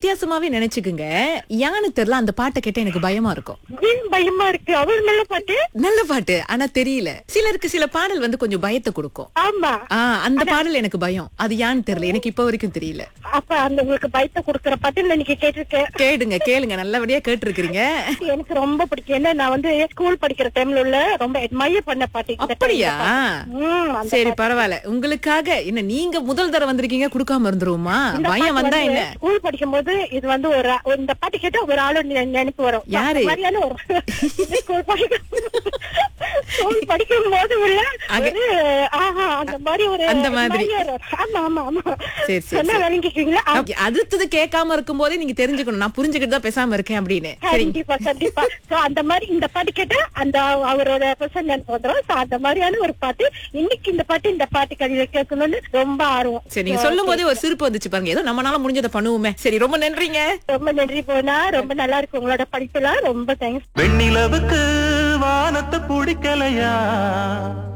வித்தியாசமாவே நினைச்சுக்குங்க யானு தெரியல அந்த பாட்டை கேட்டா எனக்கு பயமா இருக்கும் ஏன் பயமா இருக்கு அவர் நல்ல பாட்டு நல்ல பாட்டு ஆனா தெரியல சிலருக்கு சில பாடல் வந்து கொஞ்சம் பயத்தை கொடுக்கும் ஆமா ஆ அந்த பாடல் எனக்கு பயம் அது யான்னு தெரியல எனக்கு இப்ப வரைக்கும் தெரியல அப்ப அந்த உங்களுக்கு பயத்தை கொடுக்கற பாட்டு நான் நீங்க கேட்டிருக்கேன் கேளுங்க கேளுங்க நல்லபடியா கேட்டிருக்கிறீங்க எனக்கு ரொம்ப பிடிக்கும் ஏன்னா நான் வந்து ஸ்கூல் படிக்கிற டைம்ல உள்ள ரொம்ப அட்மையர் பண்ண பாட்டு இந்த அப்படியா ம், அந்த சரி பரவாயில்ல உங்களுக்காக என்ன நீங்க முதல் தடவை வந்திருக்கீங்க கொடுக்காம இருந்துருவோமா பயம் வந்தா என்ன ஸ்கூல் படிக்கும் போது இது வந்து ஒரு ஆ- இந்த பாட்டு கேட்டா ஒரு ஆளு நெ- நினைப்பு வரும் யாரு? அந்த மாதிரியான ஒரு ஸ்கூல் படிக்கும் ஸ்கூல் படிக்கும் போது உள்ள ஒரு ஆஹா அந்த மாதிரி ஒரு அந்த மாதிரி. admirer. ஆமா ஆமா ஆமா சரி, சரி, சொன்னா விளங்கிக்கீங்களா ஆ, Okay, அடுத்தது கேட்காம இருக்கும் போதே நீங்க தெரிஞ்சுக்கணும் நான் புரிஞ்சுக்கிட்டு தான் பேசாம இருக்கேன் அப்படின்னு சரி கண்டிப்பா கண்டிப்பா சோ அந்த மாதிரி இந்த பாட்டு கேட்டா அந்த அவரோட பர்சன் நினைப்பு வந்துரும் சோ அந்த மாதிரியான ஒரு பாட்டு இன்னைக்கு இந்த பாட்டு இந்த பாட்டு கழிவு கேட்கணும்னு ரொம்ப ஆர்வம் சரி நீங்க சொல்லும் போதே ஒரு சிரிப்பு வந்துச்சு பாருங்க ஏதோ நம்மளால முடிஞ்சதை பண்ணுவோமே சரி ரொம்ப நன்றிங்க ரொம்ப நன்றி போனா ரொம்ப நல்லா இருக்கு உங்களோட படிப்புலாம் ரொம்ப தேங்க்ஸ் வெண்ணிலவுக்கு வானத்தை பிடிக்கலையா